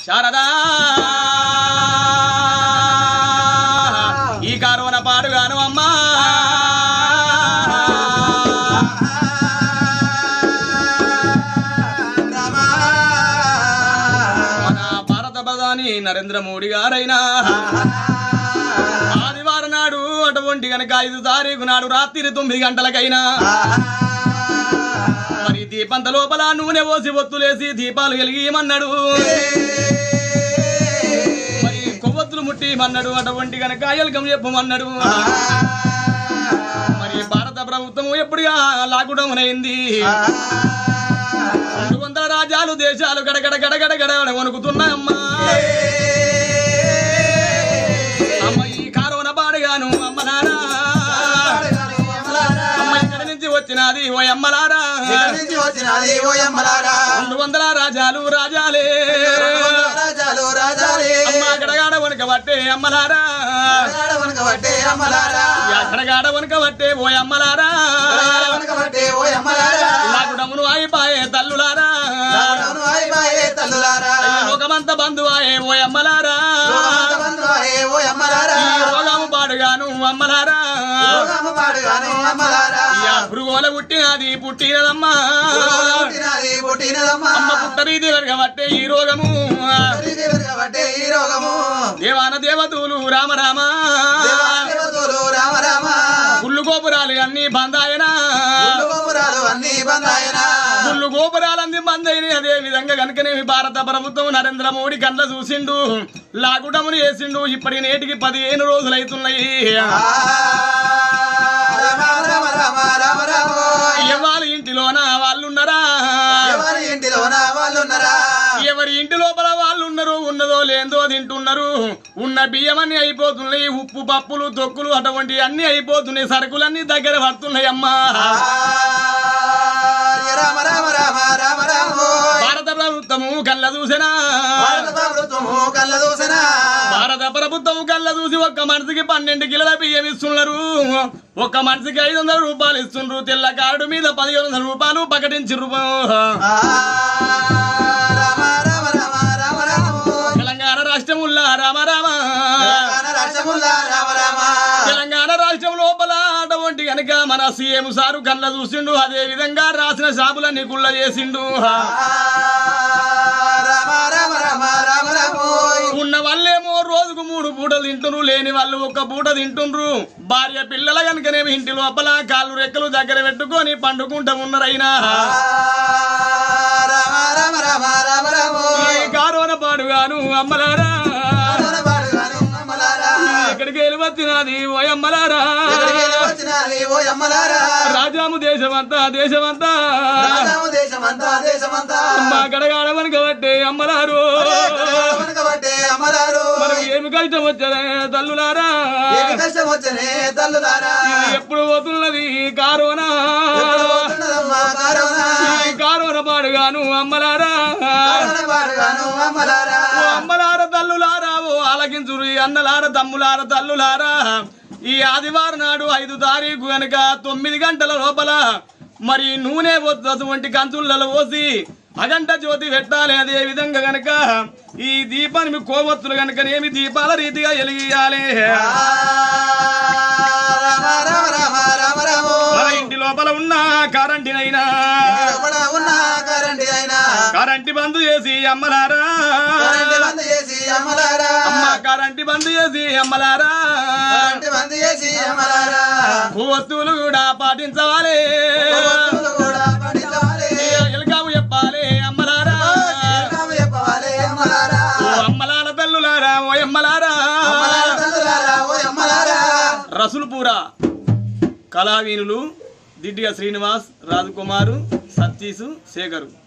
శారదా ఈ కరోనా పాడుగాను అమ్మా మన భారత ప్రధాని నరేంద్ర మోడీ గారైనా ఆదివారం నాడు అటువంటి గనక ఐదు తారీఖు నాడు రాత్రి తొమ్మిది గంటలకైనా మరి దీపంత లోపల నూనె పోసి ఒత్తులేసి దీపాలు వెలిగియమన్నాడు మరి కొవ్వొత్తులు ముట్టిమన్నాడు అటువంటి గనక ఎలకం చెప్పమన్నాడు మరి భారత ప్రభుత్వం ఎప్పుడుగా లాక్డౌన్ అయింది రెండు వందల రాజ్యాలు దేశాలు గడగడ గడగడ గడ వణుకుతున్నాయమ్మా అమ్మ ఈ కరోనా పాడుగాను అమ్మ నానా అమ్మ ఇక్కడి నుంచి వచ్చినది ఓ అమ్మలారా వచ్చినది ఓ యమ్మలారా రెండు వందల రాజాలు రాజాలే రాజాలు రాజాలే అమ్మ గడగాడ వణక పట్టే అమ్మలారా వనకబట్టే అమ్మలారా గడగాడ వణక పట్టే ఓ అమ్మలారా వనకబట్టే ఓ యమ్మలారా లాకుడమును అయిపాయే తల్లులారా రావణును అయిపాయే తల్లులారా లోకమంత బంధువాయే ఓ అమ్మలారా బంధువాయే ఓ యమ్మలారా ఈ రోగము పాడుగాను అమ్మలారా రోగము పాడుగాను అమ్మలారా ఇయ పురుగోల పుట్టినది పుట్టినదమ్మా పుట్టినది పుట్టినదమ్మా అమ్మ పుట్టరీది వెరగబట్టే ఈ రోగము కాబట్టి ఈ రోగము దేవాన దేవతలు రామ రామ దేవతలు రామ రామ గుళ్ళు గోపురాలు అన్ని బందాయనా గోపురాలు అన్ని బందాయన గుళ్ళు గోపురాలన్నీ బందైన అదే విధంగా కనుకనేమి భారత ప్రభుత్వం నరేంద్ర మోడీ కండ్ల చూసిండు లాగుడమును వేసిండు ఇప్పటి నేటికి పదిహేను రోజులు అవుతున్నాయి రామ రామ రామ రామ రామ ఎవరి ఇంటిలోన వాళ్ళున్నారా ఎవరి ఇంటిలోన వాళ్ళున్నారా ఎవరి ఇంటి లోపల వాళ్ళు ఉన్నారు ఉన్నదో లేదో తింటున్నారు ఉన్న బియ్యం అన్ని అయిపోతున్నాయి ఉప్పు పప్పులు తొక్కులు అటువంటి అన్ని అయిపోతున్నాయి సరుకులన్నీ దగ్గర పడుతున్నాయి అమ్మా రామ రామ రామ రామ రామ భారత ప్రభుత్వము కళ్ళ చూసినా భారత ప్రభుత్వము కళ్ళ దూసన భారత ప్రభుత్వం కళ్ళ చూసి ఒక్క మనిషికి పన్నెండు కిలోల బియ్యం ఇస్తున్నారు ఒక్క మనిషికి ఐదు వందల రూపాయలు ఇస్తున్నారు తెల్ల కార్డు మీద పదిహేను వందల రూపాయలు ప్రకటించారు రామ రామ రామ రామ రామ తెలంగాణ రాష్ట్రముల్లా రామ రామ తెలంగాణ రాష్ట్రముల్లా రామ రామ తెలంగాణ రాష్ట్రం లోపల అటువంటి గనక మన సీఎం సారు కళ్ళ చూసిండు అదే విధంగా రాసిన షాపులన్నీ కుళ్ళ చేసిండు రామ రామ రామ రామ రామ ఉన్న వాళ్ళేమో రోజుకు మూడు పూటలు తింటున్నారు లేని వాళ్ళు ఒక్క పూట తింటుండ్రు భార్య పిల్లల కనుకనేమి ఇంటి లోపల కాళ్ళు రెక్కలు దగ్గర పెట్టుకొని పండుకుంటూ ఉన్నారైనా రామ రామ రామ రామ రామ ఈ కరోనా పాడుగాను అమ్మలారా పాడుగాను అమ్మలారా ఎక్కడికి వెళ్ళి వచ్చినది ఓ అమ్మలారా ఎక్కడికి వచ్చినారి ఓ అమ్మలారా రాజాము దేశమంతా దేశమంతా రాజాము దేశమంతా దేశమంతా అమ్మ గడగాడ వనకబట్టే అమ్మలారు వెనకబట్టే అమ్మలారు మనకు ఏమి కష్టం వచ్చలే తల్లులారా ఏమి కష్టం వచ్చనే తల్లులారా ఇది ఎప్పుడు పోతున్నది ఈ కరోనా ఎప్పుడు పోతున్నదమ్మా కరోనా ఈ కరోనా పాడుగాను అమ్మలారా కరోనా పాడుగాను అమ్మలారా ఓ అమ్మలార తల్లులారా ఓ ఆలకించురు ఈ అన్నలార తమ్ములార తల్లులారా ఈ ఆదివారం నాడు ఐదు తారీఖు గనక తొమ్మిది గంటల లోపల మరి నూనె వద్దు అటువంటి కంచులలో పోసి అగంట జ్యోతి పెట్టాలి అదే విధంగా గనక ఈ దీపాన్ని కోవత్తులు గనకనేమి దీపాల రీతిగా వెలిగియాలి రామ రామ రామ రామ రామ మన ఇంటి లోపల ఉన్న కరెంటినైనా లోపల ఉన్న కరెంటి అయినా కరెంటి బంద్ చేసి అమ్మలారా కరెంటి బంద్ చేసి అమ్మలారా అమ్మ కరెంటి బంద్ చేసి అమ్మలారా కరెంటి బంద్ చేసి అమ్మలారా కొవ్వొత్తులు కూడా పాటించవాలి భగవంతుడు కూడా పఠించాలి ఎలుకావు చెప్పాలి అమ్మలారా చిరునామా చెప్పవాలి అమ్మలారా ఓ అమ్మలార తల్లులారా ఓ అమ్మలారా అమ్మలారా తల్లులారా ఓ అమ్మలారా రసులుపూర కళావీనులు దిడ్డిగా శ్రీనివాస్ రాజకుమారు సతీష్ శేఖరు